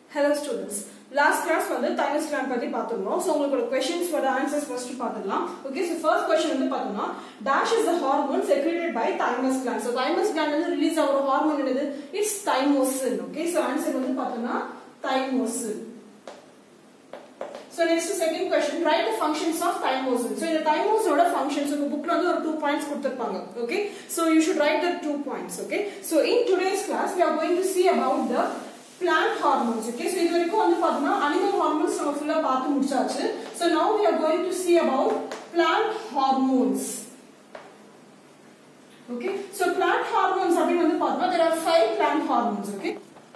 Hello students last class வந்து thymus gland பத்தி பார்த்துருந்தோம் ஸோ உங்களுக்கு கொஸ்டின்ஸ் வர ஆன்சர்ஸ் ஃபர்ஸ்ட் பார்த்துடலாம் ஓகே ஸோ ஃபர்ஸ்ட் கொஸ்டின் வந்து பார்த்தோம்னா dash is the hormone secreted by thymus gland so thymus gland வந்து ரிலீஸ் ஆகிற ஹார்மோன் என்னது it's thymosin okay so answer வந்து பார்த்தோம்னா thymosin so next second question write the functions of thymosin so இந்த தைமோசினோட functions உங்க புக்ல வந்து ஒரு டூ பாயிண்ட்ஸ் கொடுத்துருப்பாங்க okay so you should write the two points okay so in today's class we are going to see about the plant hormones okay so இது வரைக்கும் வந்து பார்த்தோம்னா அனிமல் ஹார்மோன்ஸ் நம்ம ஃபுல்லாக பார்த்து முடிச்சாச்சு so now we are going to see about plant hormones okay so plant hormones அப்படின்னு வந்து பார்த்தோம்னா there are five plant hormones okay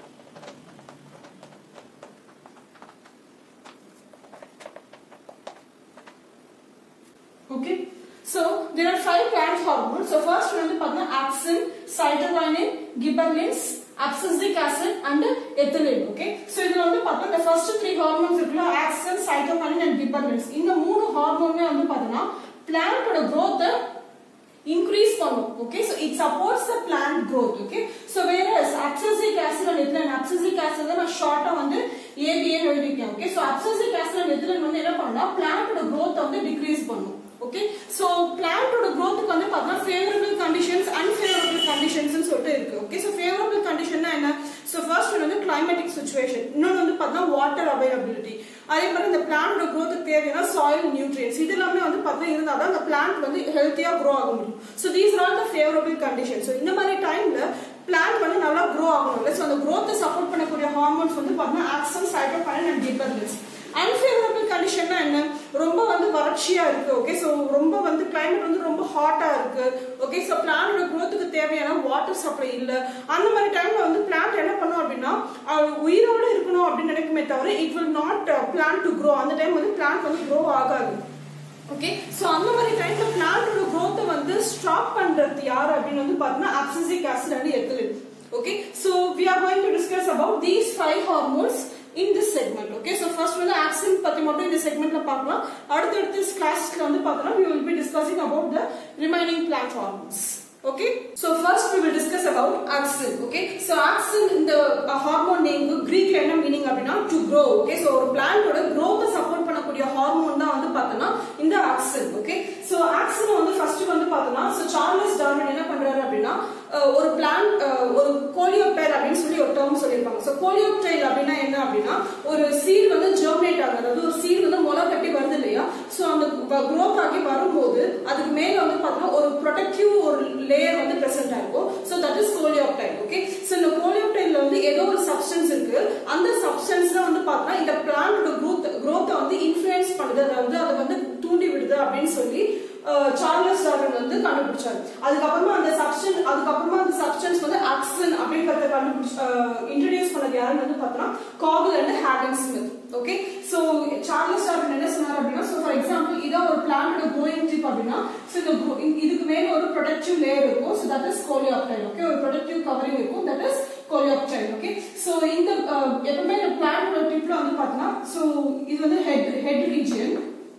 Okay. So there are five plant hormones. So first வந்து பார்த்தீங்கன்னா auxin cytokinin gibberellins abscisic acid and ethylene okay so இதுல வந்து பார்த்தா இந்த first three hormones இருக்குல்ல ஆக்சின் சைட்டோகைனின் அண்ட் கிபர்லின்ஸ் இந்த மூணு ஹார்மோனுமே வந்து பார்த்தீங்கன்னா பிளான்ட்டோட growth increase பண்ணும் okay so it supports the plant growth okay so whereas abscisic acid and ethylene abscisic acid நான் ஷார்ட்டா வந்து ABA எழுதிருக்கேன் okay so abscisic acid and ethylene வந்து என்ன பண்ணா பிளான்ட்டோட growth வந்து decrease பண்ணும் ஓகே சோ பிளான்ட்டோட growthக்கு வந்து பார்த்தா ஃபேவரபிள் கண்டிஷன்ஸ் அன்ஃபேவரபிள் கண்டிஷன்ஸ் சொல்லிட்டு இருக்கு ஓகே சோ ஃபேவரபிள் கண்டிஷன்னா என்ன சோ ஃபர்ஸ்ட் வந்து கிளைமேட்டிக் சுச்சுவேஷன் இன்னொன்று வந்து பார்த்தா வாட்டர் அவைலபிலிட்டி அதே மாதிரி இந்த பிளான்ட்டோட growthக்கு தேவையான சாயில் நியூட்ரியன்ஸ் இது எல்லாமே வந்து பார்த்தா இருந்தால் தான் அந்த பிளான்ட் வந்து ஹெல்த்தியா க்ரோ ஆக முடியும் so these are the favourable condition so இந்த மாதிரி டைம்ல பிளான்ட் வந்து நல்லா க்ரோ ஆகணும் ஸோ அந்த க்ரோத்தை சப்போர்ட் பண்ணக்கூடிய ஹார்மோன்ஸ் வந்து பார்த்தீங்கன்னா auxin cytokine and gibberellins unfavourable கண்டிஷன்னா என்ன ரொம்ப வந்து வறட்சியா இருக்கு ஓகே ஸோ ரொம்ப வந்து கிளைமேட் வந்து ரொம்ப ஹாட்டா இருக்கு ஓகே ஸோ பிளான்டோட குரோத்துக்கு தேவையான வாட்டர் சப்ளை இல்லை அந்த மாதிரி டைம்ல வந்து பிளான்ட் என்ன பண்ணும் அப்படின்னா உயிரோடு இருக்கணும் அப்படின்னு நினைக்குமே தவிர it will not plan to grow அந்த டைம் வந்து பிளான்ட் வந்து க்ரோ ஆகாது ஓகே ஸோ அந்த மாதிரி டைம்ல பிளான்டோட க்ரோத்தை வந்து ஸ்டாப் பண்றது யார் அப்படின்னு வந்து பார்த்தீங்கன்னா abscisic acid and ethylene okay so we are going to discuss about these five hormones in this segment okay so first வந்து ஆக்சின் பத்தி மட்டும் இந்த செக்மெண்ட்ல பார்க்கலாம் அடுத்தடுத்து கிளாஸ்ல வந்து பார்த்தோம்னா we will be discussing about the remaining plant hormones okay so first we will discuss about axin okay so axin இந்த ஹார்மோன் நேம் கிரீக்ல என்ன மீனிங் அப்படின்னா டு க்ரோ ஓகே ஸோ ஒரு பிளான்டோட க்ரோத்தை சப்போர்ட் பண்ணக்கூடிய ஹார்மோன் தான் வந்து பார்த்தோம்னா இந்த ஆக்சின் ஓகே ஸோ ஆக்சின் வந்து ஃபர்ஸ்ட் வந்து பார்த்தோம்னா ஸோ சார்லஸ் டார்வின் என்ன பண்றாரு அப்படின்னா ஒரு பிளான் ஒரு கோலியோப்டைல் அப்படின்னு சொல்லி ஒரு டேர்ம் சொல்லியிருப்பாங்க ஸோ கோலியோப்டைல் அப்படின்னா என்ன அப்படின்னா ஒரு சீட் வந்து ஜெர்மினேட் ஆகுது அதாவது ஒரு சீட் வந்து முளை கட்டி வருது இல்லையா ஸோ அந்த க்ரோத் ஆகி வரும்போது அதுக்கு மேல வந்து பார்த்தோம்னா ஒரு ப்ரொடக்டிவ் ஒரு லேயர் வந்து பிரசன்ட் ஆயிருக்கும் so that is coleoptile okay so இந்த கோலியோப்டைல்ல வந்து ஏதோ ஒரு சப்ஸ்டன்ஸ் இருக்கு அந்த சப்ஸ்டன்ஸ் தான் வந்து பார்த்தோம்னா இந்த பிளான்டோட க்ரோத் க்ரோத்தை வந்து இன்ஃபுளுன்ஸ் பண்ணுது அதாவது அதை வந்து தூண்டி விடுது அப்படின்னு சொல்லி சார்லஸ் டார்வின் வந்து கண்டுபிடிச்சாரு அதுக்கப்புறமா அந்த சப்ஸ்டன் அதுக்கப்புறமா அந்த சப்ஸ்டன்ஸ் வந்து ஆக்சின் அப்படிங்கறத கண்டுபிடிச்சு இன்ட்ரடியூஸ் பண்ணது யாருன்னு வந்து பார்த்தோம்னா Kogl and Haagen Smit okay so Charles Darwin என்ன சொன்னார் அப்படின்னா சோ ஃபார் எக்ஸாம்பிள் இதான் ஒரு பிளான்டோட க்ரோயிங் டிப் அப்படின்னா சோ இந்த இதுக்கு மேல ஒரு ப்ரொடக்டிவ் லேயர் இருக்கும் so that is coleoptile okay ஒரு ப்ரொடக்டிவ் கவரிங் இருக்கும் that is coleoptile okay so இந்த எப்பவுமே இந்த பிளான்டோட டிப்ல வந்து பார்த்தோம்னா சோ இது வந்து head head region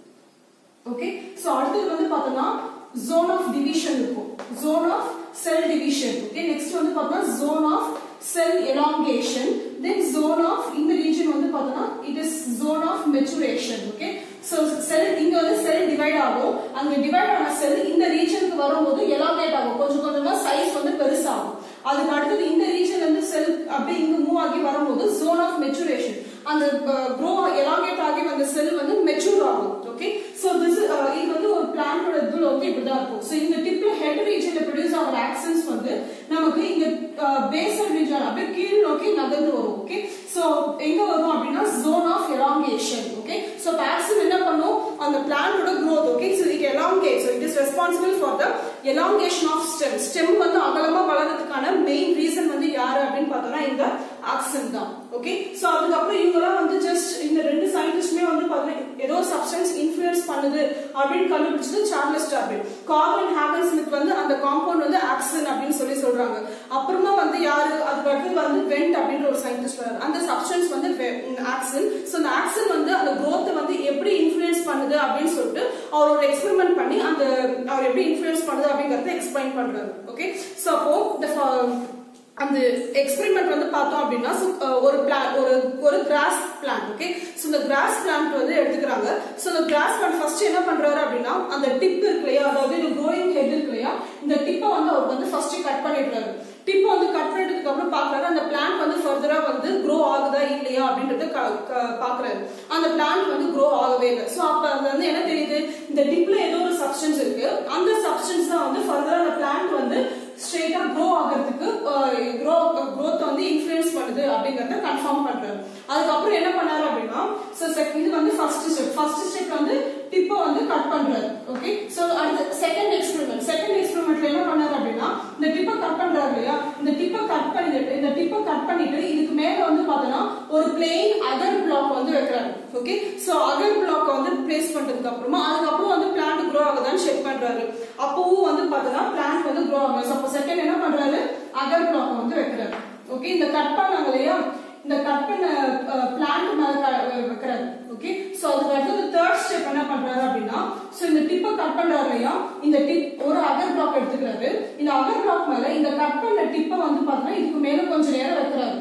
okay so அடுத்தது வந்து பார்த்தோம்னா ஜோன் ஆஃப் டிவிஷன் இருக்கும் zone of cell division okay next வந்து பார்த்தோம்னா zone of cell elongation then zone of இந்த ரீஜன் வந்து பார்த்தோம்னா it is zone of maturation okay so cell இங்க வந்து செல் டிவைட் ஆகும் அங்க டிவைட் ஆன செல் இந்த ரீஜனுக்கு வரும்போது எலாங்கேட் ஆகும் கொஞ்சம் கொஞ்சமா சைஸ் வந்து பெருசாகும் அதுக்கு அடுத்தது இந்த ரீஜன்ல இருந்து செல் அப்படியே இங்க மூவ் ஆகி வரும்போது ஜோன் ஆஃப் மெச்சுரேஷன் அந்த க்ரோ எலாங்கேட் ஆகி வந்த செல் வந்து மெச்சூர் ஆகும் ஓகே சோ திஸ் இது வந்து ஒரு பிளான்டோட இதுல வந்து இப்படிதான் இருக்கும் சோ இந்த டிப்ல ஹெட் ரீஜன்ல ப்ரொடியூஸ் ஆகிற ஆக்சன்ஸ் வந்து நமக்கு இங்க பேசல் ரீஜன் அப்படியே கீழ் நோக்கி நகர்ந்து வரும் ஓகே சோ எங்க வரும் அப்படின்னா zone of elongation okay so auxin என்ன பண்ணும் அந்த பிளான்டோட growth okay so it elongate so it is responsible for the elongation of stem stem வந்து அகலமா வளர்றதுக்கான மெயின் ரீசன் வந்து யாரு அப்படின்னு பார்த்தோம்னா இந்த ஆக்சன் தான் ஓகே சோ அதுக்கப்புறம் இவங்கலாம் வந்து ஜஸ்ட் இந்த ரெண்டு சயின்டிஸ்டுமே வந்து பார்த்தீங்கன்னா ஏதோ சப்ஸ்டன்ஸ் இன்ஃபுளுன்ஸ் பண்ணுது அப்படின்னு கண்டுபிடிச்சது சார்லஸ் டார்வின் கார்பன் ஹேகன் ஸ்மித் வந்து அந்த காம்பவுண்ட் வந்து ஆக்சன் அப்படின்னு சொல்லி சொல்றாங்க அப்புறமா வந்து யாரு அதுக்கு அடுத்து வந்து வெண்ட் அப்படின்ற ஒரு சயின்டிஸ்ட் வராரு அந்த சப்ஸ்டன்ஸ் வந்து ஆக்சன் சோ அந்த ஆக்சன் வந்து அந்த growth வந்து எப்படி இன்ஃபுளுன்ஸ் பண்ணுது அப்படின்னு சொல்லிட்டு அவர் ஒரு எக்ஸ்பெரிமெண்ட் பண்ணி அந்த அவர் எப்படி இன்ஃபுளுன்ஸ் பண்ணுது அப்படிங்கறத எக்ஸ்பிளைன் பண்றாரு ஓகே சோ அப்போ அந்த எக்ஸ்பெரிமெண்ட் வந்து பார்த்தோம் அப்படின்னா so, அஹ், ஒரு பிளான் ஒரு ஒரு கிராஸ் பிளான்ட் ஓகே ஸோ இந்த கிராஸ் பிளான்ட் வந்து எடுத்துக்கிறாங்க ஸோ இந்த கிராஸ் பிளான்ட் ஃபர்ஸ்ட் என்ன பண்றாரு அப்படின்னா அந்த டிப் இருக்கு இல்லையா அதாவது இந்த க்ரோயிங் ஹெட் இருக்கு இல்லையா இந்த டிப்பை வந்து அவர் வந்து ஃபர்ஸ்ட் கட் பண்ணிடுறாரு டிப்பை வந்து கட் பண்ணிட்டதுக்கு அப்புறம் பாக்குறாரு அந்த பிளான்ட் வந்து ஃபர்தரா வந்து க்ரோ ஆகுதா இல்லையா அப்படின்றத க- க- பாக்குறாரு அந்த பிளான்ட் வந்து க்ரோ ஆகவே இல்லை ஸோ அப்ப அது வந்து என்ன தெரியுது இந்த டிப்ல ஏதோ ஒரு சப்ஸ்டன்ஸ் இருக்கு அந்த சப்ஸ்டன்ஸ் தான் வந்து ஃபர்தரா அந்த பிளான்ட் வந்து ஸ்ட்ரெயிட்டா க்ரோ ஆகிறதுக்கு க்ரோ க்ரோத் வந்து இன்ஃப்ளூயன்ஸ் பண்ணுது அப்படிங்கறத கன்ஃபார்ம் பண்றாரு அதுக்கப்புறம் என்ன பண்ணாரு அப்படின்னா ஸோ இது வந்து ஃபர்ஸ்ட் ஸ்டெப் ஃபர்ஸ்ட் ஸ்டெப் வந்து டிப்பை வந்து கட் பண்றாரு ஓகே ஸோ அடுத்து செகண்ட் எக்ஸ்பெரிமெண்ட் செகண்ட் எக்ஸ்பெரிமெண்ட்ல என்ன பண்ணாரு அப்படின்னா இந்த டிப்பை கட் பண்றாரு இல்லையா இந்த டிப்பை கட் பண்ணிட்டு இந்த டிப்பை கட் பண்ணிட்டு இதுக்கு மேல வந்து பார்த்தோன்னா ஒரு பிளெயின் அகர் பிளாக் வந்து வைக்கிறாரு ஓகே ஸோ அகர் பிளாக் வந்து பிளேஸ் பண்ணதுக்கு அப்புறமா அதுக்கப்புறம் வந்து பிளான்ட் க்ரோ ஆகுதான்னு செக் பண்றாரு அப்பவும் வந்து பார்த்தோன்னா பிளான்ட் வந்து க்ரோ ஆகும் அப்போ செகண்ட் என்ன பண்றாரு அகர் பிளாக் வந்து வைக்கிறாரு ஓகே இந்த கட் பண்ணாங்க இல்லையா இந்த கட் பண்ண பிளான்ட் மேல க- வைக்கிறாரு ஓகே சோ அதுக்கு அடுத்தது தேர்ட் ஸ்டெப் என்ன பண்றாரு அப்படின்னா சோ இந்த டிப்பை கட் பண்றாரு இல்லையா இந்த டிப் ஒரு அகர் பிளாக் எடுத்துக்கிறாரு இந்த அகர் பிளாக் மேல இந்த கட் பண்ண டிப்பை வந்து பாத்தீங்கன்னா இதுக்கு மேல கொஞ்ச நேரம் வைக்கிறாரு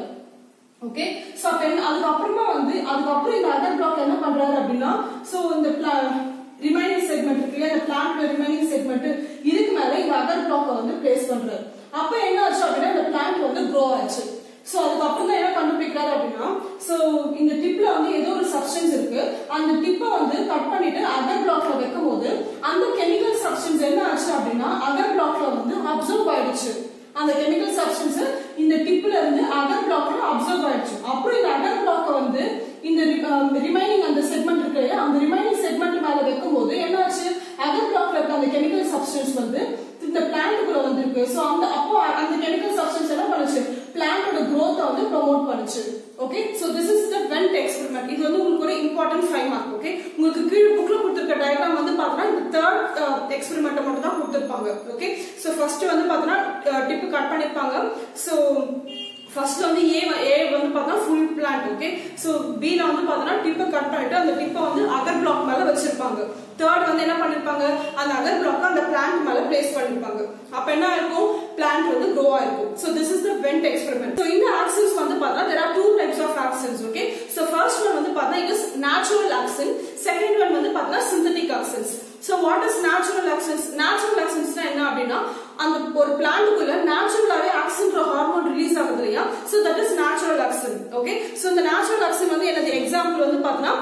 ஓகே சோ அப்ப என்ன அதுக்கப்புறமா வந்து அதுக்கப்புறம் இந்த அகர் பிளாக் என்ன பண்றாரு அப்படின்னா சோ இந்த ரிமைனிங் செக்மெண்ட் இருக்கு இல்லையா இந்த பிளான்ட்ல ரிமைனிங் செக்மெண்ட் இதுக்கு மேல இந்த அகர் பிளாக்க வந்து பிளேஸ் பண்றாரு அப்ப என்ன ஆச்சு அப்படின்னா இந்த பிளான்ட் வந்து க்ரோ ஆச்சு சோ அதுக்கப்புறம் தான் என்ன கண்டுபிடிக்கிறாரு அப்படின்னா சோ இந்த டிப்ல வந்து ஏதோ ஒரு சப்ஸ்டன்ஸ் இருக்கு அந்த டிப்பை வந்து கட் பண்ணிட்டு அகர் பிளாக்ல வைக்கும் போது அந்த கெமிக்கல் சப்ஸ்டன்ஸ் என்ன ஆச்சு அப்படின்னா அகர் பிளாக்ல வந்து அப்சர்வ் ஆயிடுச்சு அந்த கெமிக்கல் சப்ஸ்டன்ஸ் இந்த டிப்ல இருந்து அகர் பிளாக்ல அப்சர்வ் ஆயிடுச்சு அப்புறம் இந்த அகர் பிளாக்க வந்து இந்த ரிமைனிங் அந்த செக்மெண்ட் இருக்கு இல்லையா, அந்த ரிமைனிங் செக்மெண்ட் மேல வைக்கும் போது என்னாச்சு அகர் பிளாக்ல இருக்க அந்த கெமிக்கல் சப்ஸ்டன்ஸ் வந்து இந்த பிளான்ட்டுக்குள்ள வந்திருக்கு சோ அந்த அப்போ அந்த கெமிக்கல் சப்ஸ்டன்ஸ் என்ன பண்ணுச்சு பிளான்ட்டோட growth வந்து ப்ரோமோட் பண்ணுச்சு okay so this is the Went experiment இது வந்து உங்களுக்கு ஒரு இம்பார்ட்டன்ட் ஃபைவ் மார்க் ஓகே உங்களுக்கு கீழே புக்ல கொடுத்துருக்க டயக்ராம் வந்து பார்த்தோன்னா இந்த தேர்ட் எக்ஸ்பெரிமெண்ட் மட்டும் தான் கொடுத்துருப்பாங்க ஓகே சோ ஃபர்ஸ்ட் வந்து பார்த்தோன்னா டிப் கட் பண்ணிருப்பாங்க சோ ஃபர்ஸ்ட் வந்து ஏ ஏ வந்து பார்த்தா ஃபுல் பிளான்ட் ஓகே ஸோ பில வந்து பார்த்தோன்னா டிப்பை கட் பண்ணிட்டு அந்த டிப்பை வந்து அகர் பிளாக் மேல வச்சிருப்பாங்க தேர்ட் வந்து என்ன பண்ணிருப்பாங்க அந்த அகர் பிளாக் அந்த பிளான்ட் மேல பிளேஸ் பண்ணிருப்பாங்க அப்ப என்ன இருக்கும் பிளான்ட் வந்து க்ரோ ஆயிருக்கும் so this is the Went experiment so இந்த ஆக்சன்ஸ் வந்து பார்த்தா there are two types of auxins okay so first one வந்து பார்த்தா it is natural auxin second one வந்து பார்த்தா synthetic auxins so what is natural auxins natural ஆக்சன்ஸ்னா என்ன அப்படின்னா அந்த ஒரு பிளான்ட்டுக்குள்ள நேச்சுரலாவே ஆக்சன்ற ஹார்மோன் ரிலீஸ் ஆகுது இல்லையா so that is natural auxin okay so இந்த நேச்சுரல் ஆக்சன் வந்து எனது எக்ஸாம்பிள் வந்து பார்த்தோன்னா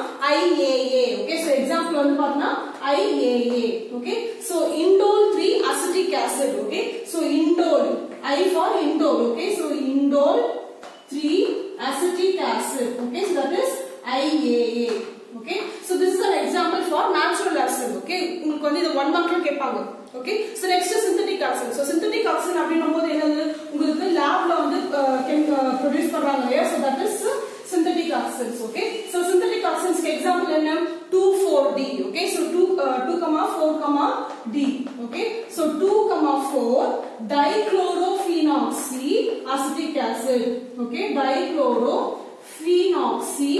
ஐஏஏ ஓகே ஸோ எக்ஸாம்பிள் வந்து பார்த்தோன்னா IAA okay so indole three acetic acid okay so indole I for indole okay so indole three acetic acid okay so that is IAA okay so this is an example for natural acid okay உங்களுக்கு வந்து இது one மார்க்ல கேட்பாங்க okay so next synthetic acid so synthetic acid அப்படின்னும் போது என்னது உங்களுக்கு லேப்ல வந்து ப்ரொடியூஸ் பண்றாங்க இல்லையா so that is synthetic oxidants okay so synthetic oxidants க்கு example என்ன 2,4-D okay so 2 uh, 2 comma 4 comma D okay so 2 comma 4 dichlorophenoxy acetic acid okay dichlorophenoxy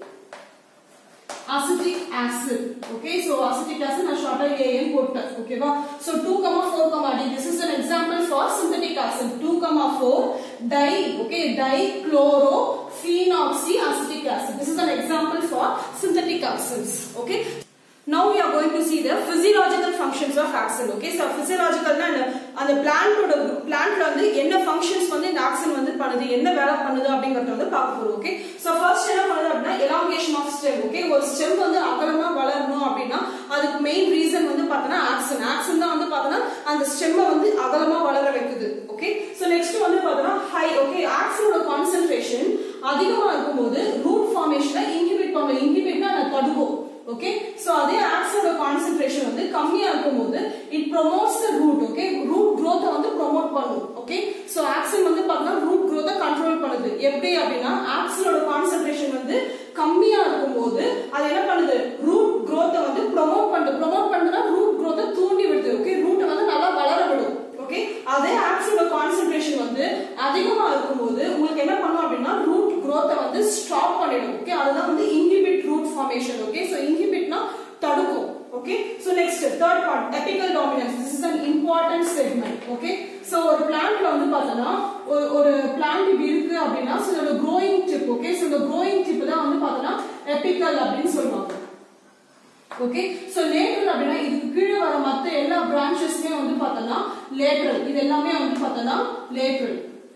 acetic acid okay so acetic acid நான் ஷார்ட்டா AN போட்டேன் ஓகேவா so 2 comma 4 comma D this is an example for synthetic acid 2 comma 4 di okay dichlorophenoxy acetic acid this is an example for synthetic acids okay now we are going to see the physiological functions of axon okay so physiological னா என்ன அந்த பிளான்ட்டோட பிளான்ட்ல வந்து என்ன functions வந்து இந்த auxin வந்து பண்ணுது என்ன வேலை பண்ணுது அப்படிங்கறத வந்து பார்க்க போறோம் ஓகே சோ ஃபர்ஸ்ட் என்ன பண்ணுது அப்படின்னா எலாங்கேஷன் ஆஃப் ஸ்டெம் ஓகே ஒரு ஸ்டெம் வந்து அகலமா வளரணும் அப்படின்னா அதுக்கு மெயின் ரீசன் வந்து பார்த்தோன்னா ஆக்சன் ஆக்சன் தான் வந்து பார்த்தோன்னா அந்த ஸ்டெம்மை வந்து அகலமா வளர வைக்குது ஓகே சோ நெக்ஸ்ட் வந்து பார்த்தோன்னா ஹை ஓகே ஆக்சனோட கான்சென்ட்ரேஷன் அதிகமா இருக்கும்போது ரூட் ஃபார்மேஷனை இன்ஹிபிட் பண்ண இன்ஹிபிட்னா அதை தடுக்கும் ஓகே சோ அதே ஆக்சோட கான்சென்ட்ரேஷன் வந்து கம்மியா இருக்கும்போது it promotes the root okay root growth வந்து ப்ரோமோட் பண்ணும் ஓகே சோ ஆக்சன் வந்து பார்த்தீங்கன்னா ரூட் growth கண்ட்ரோல் பண்ணுது எப்படி அப்படின்னா ஆக்சனோட கான்சென்ட்ரேஷன் வந்து கம்மியா இருக்கும்போது அது என்ன பண்ணுது ரூட் growth வந்து ப்ரோமோட் பண்ணுது ப்ரோமோட் பண்ணுதுன்னா ரூட் growth தூண்டி விடுது ஓகே ரூட் வந்து நல்லா வளர விடும் ஓகே அதே ஆக்சனோட கான்சென்ட்ரேஷன் வந்து அதிகமா இருக்கும்போது உங்களுக்கு என்ன பண்ணும் அப்படின்னா ரூட் growth வந்து ஸ்டாப் பண்ணிடும் ஓகே அதுதான் வந்து inhibit root formation okay so இன்ஹிபிட்னா தடுக்கும் okay so next third part apical dominance this is an important segment okay so ஒரு பிளான்ட்ல வந்து பார்த்தோம்னா ஒரு ஒரு பிளான்ட் இப்படி இருக்கு அப்படின்னா ஸோ இதோட க்ரோயிங் டிப் ஓகே ஸோ இந்த க்ரோயிங் டிப் தான் வந்து பார்த்தோன்னா எபிக்கல் அப்படின்னு சொல்லுவாங்க ஓகே சோ லேட்டரல் அப்படின்னா இதுக்கு கீழே வர மத்த எல்லா பிரான்ச்சஸ்மே வந்து பார்த்தோம்னா லேட்டரல் இது எல்லாமே வந்து பார்த்தோம்னா லேட்டரல்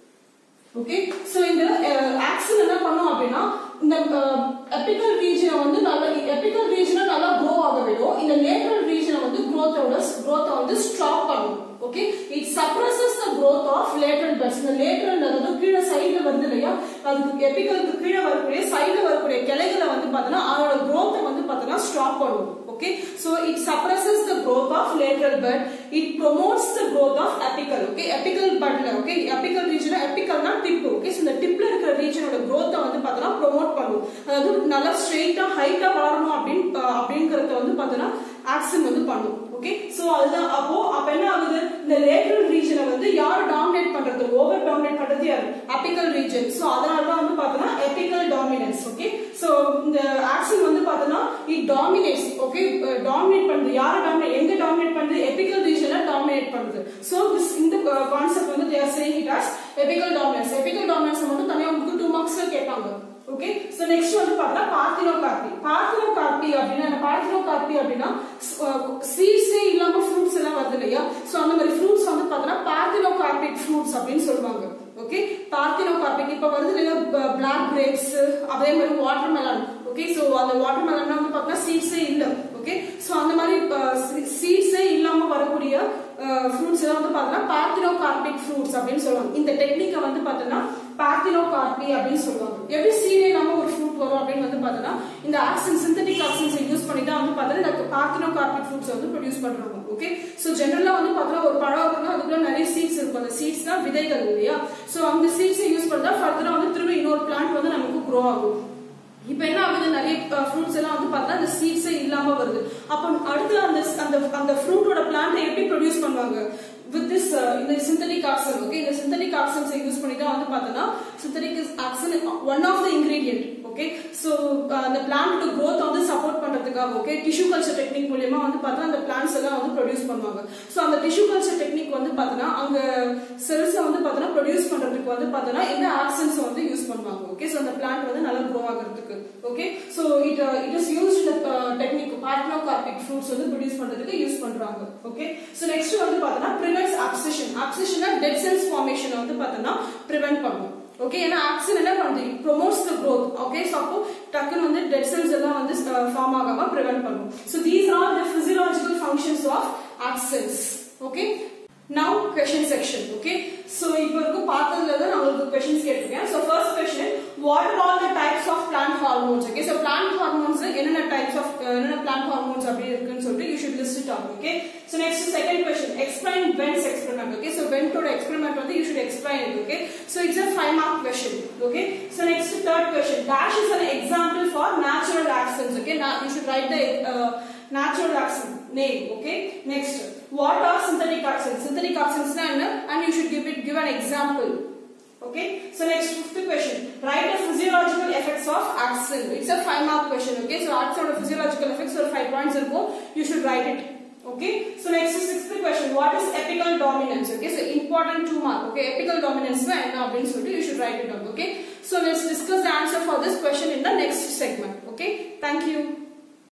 ஓகே சோ இந்த ஆக்சன் என்ன பண்ணும் அப்படின்னா இந்த எபிக்கல் ரீஜனை வந்து நல்ல எபிக்கல் ரீஜனை நல்லா க்ரோ ஆக விடும் இந்த லேட்டரல் ரீஜனை வந்து growth-ஓட growth வந்து ஸ்டாப் பண்ணும் okay it suppresses the growth of lateral buds இந்த லேட்டரல் அதாவது கீழே சைடுல வருது இல்லையா அதுக்கு எபிக்கலுக்கு கீழே வரக்கூடிய சைடுல வரக்கூடிய கிளைகளை வந்து பார்த்தோன்னா அதோட growth வந்து பார்த்தோன்னா ஸ்டாப் பண்ணும் okay so it suppresses the growth of lateral bud it promotes the growth of apical okay apical budல okay apical region apical னா tip okay so இந்த tipல இருக்கிற regionோட growth வந்து பார்த்தோம்னா promote பண்ணும் அதாவது நல்லா ஸ்ட்ரெயிட்டா ஹைட்டா வளரணும் அப்படின்னு அப்படிங்கறத வந்து பார்த்தோம்னா ஆக்சன் வந்து பண்ணும் ஓகே சோ அதுதான் அப்போ அப்ப என்ன ஆகுது இந்த லேட்டரல் ரீஜனை வந்து யார் டாமினேட் பண்றது ஓவர் டாமினேட் பண்றது யார் அபிக்கல் ரீஜன் சோ அதனால தான் வந்து பார்த்தோம்னா எபிக்கல் டாமினன்ஸ் ஓகே சோ இந்த ஆக்சன் வந்து பார்த்தோம்னா இட் டாமினேட்ஸ் ஓகே டாமினேட் பண்ணுது யாரை டாமினேட் எங்க டாமினேட் பண்ணுது எபிக்கல் ரீஜனை டாமினேட் பண்ணுது சோ திஸ் இந்த கான்செப்ட் வந்து they are saying it as apical dominance apical dominance மட்டும் தனியா உங்களுக்கு டூ மார்க்ஸ்ல கேட்பாங்க ஓகே சோ நெக்ஸ்ட் வந்து பார்த்தா பார்த்தினோகார்பி பார்த்தினோகார்பி அப்படின்னா என்ன பார்த்தினோகார்பி அப்படின்னா சீட்ஸே இல்லாம ஃப்ரூட்ஸ் எல்லாம் வருது இல்லையா சோ அந்த மாதிரி ஃப்ரூட்ஸ் வந்து பார்த்தோன்னா பார்த்தினோகார்பிக் ஃப்ரூட்ஸ் அப்படின்னு சொல்லுவாங்க ஓகே பார்த்தினோகார்பிக் இப்ப வருது இல்லையா பிளாக் கிரேப்ஸ் அதே மாதிரி வாட்டர் மெலன் ஓகே சோ அந்த வாட்டர் மெலன் வந்து பார்த்தோன்னா சீட்ஸே இல்ல ஓகே சோ அந்த மாதிரி சீட்ஸே இல்லாம வரக்கூடிய ஃப்ரூட்ஸ் எல்லாம் வந்து பார்த்தோன்னா பார்த்தினோகார்பிக் ஃப்ரூட்ஸ் அப்படின்னு சொல்லுவாங்க இந்த டெக்னிக்கை வந்து பார்த்தோன்னா பார்த்தினோகார்பி அப்படின்னு சொல்லுவாங்க எப்படி சீடே இல்லாம ஒரு ஃப்ரூட் வரும் அப்படின்னு வந்து பார்த்தோன்னா இந்த ஆக்சன் சிந்தட்டிக் ஆக்சன்ஸை யூஸ் பண்ணி தான் வந்து பார்த்தோன்னா இந்த பார்த்தினோகார்பிக் ஃப்ரூட்ஸ் வந்து ப்ரொடியூஸ் பண்றாங்க ஓகே சோ ஜென்ரலா வந்து பார்த்தோன்னா ஒரு பழம் இருக்குன்னா அதுக்குள்ள நிறைய சீட்ஸ் இருக்கும் அந்த சீட்ஸ் தான் விதைகள் இல்லையா சோ அந்த சீட்ஸை யூஸ் பண்ணா ஃபர்தரா வந்து திரும்ப இன்னொரு பிளான்ட் வந்து நமக்கு க்ரோ ஆகும் இப்போ என்ன ஆகுது நிறைய ஃப்ரூட்ஸ் எல்லாம் வந்து பார்த்தா அந்த சீட்ஸே இல்லாம வருது அப்போ அடுத்து அந்த அந்த அந்த ஃப்ரூட்டோட பிளான்ட்டை எப்படி ப்ரொடியூஸ் பண்ணுவாங்க வித் திஸ் இந்த சிந்தட்டிக் ஆக்சன் ஓகே இந்த சிந்தட்டிக் ஆக்சன்ஸை யூஸ் பண்ணி தான் வந்து பார்த்தோன்னா synthetic auxin one of the ingredient okay so அந்த பிளான்ட் க்ரோத் வந்து சப்போர்ட் பண்றதுக்காக ஓகே டிஷ்யூ கல்ச்சர் டெக்னிக் மூலியமா வந்து பார்த்தா அந்த பிளான்ஸ் எல்லாம் வந்து ப்ரொடியூஸ் பண்ணுவாங்க ஸோ அந்த டிஷ்யூ கல்ச்சர் டெக்னிக் வந்து பார்த்தோன்னா அங்க செல்ஸை வந்து பார்த்தோன்னா ப்ரொடியூஸ் பண்றதுக்கு வந்து பார்த்தோன்னா இந்த ஆக்சன்ஸ் வந்து யூஸ் பண்ணுவாங்க ஓகே ஸோ அந்த பிளான்ட் வந்து நல்லா க்ரோ ஆகிறதுக்கு okay so it it is use இந்த டெக்னிக் பார்ட்னோகார்பிக் ஃப்ரூட்ஸ் வந்து ப்ரொடியூஸ் பண்றதுக்கு யூஸ் பண்றாங்க ஓகே ஸோ நெக்ஸ்ட் வந்து பார்த்தோன்னா ப்ரிவென்ட்ஸ் அப்சஷன் அப்சஷனா டெட் செல்ஸ் ஃபார்மேஷன் வந்து பார்த்தோன்னா ப்ரிவென்ட் பண்ணும் ஓகே ஏன்னா ஆக்சின் என்ன பண்ணுது promotes the growth okay so அப்போ டக்குன்னு வந்து டெட் செல்ஸ் எல்லாம் வந்து ஃபார்ம் ஆகாம ப்ரிவென்ட் பண்ணும் so these are the physiological functions of auxins okay now question section okay so இப்போ இருக்கும் பார்த்ததுல தான் நான் உங்களுக்கு கொஷின்ஸ் கேட்டிருக்கேன் so first question what are all the types of plant hormones okay so plant hormones என்னென்ன types of என்னென்ன plant hormones அப்படி இருக்குன்னு சொல்லிட்டு யூ ஷுட் லிஸ்ட் இட் ஆகும் okay so next second question explain Went's experiment okay so வென்ட்டோட experiment வந்து you should explain it okay so it's a five mark question okay so next third question dash is an example for natural auxins okay you should write the natural accent name okay next what are synthetic accents synthetic accents na enna and you should give it give an example okay so next fifth question write the physiological effects of accent it's a five mark question okay so accent of physiological effects or five points irko you should write it okay so next sixth question what is apical dominance okay so important two mark okay apical dominance na enna அப்படின்னு சொல்லிட்டு you should write it down okay so let's discuss the answer for this question in the next segment okay thank you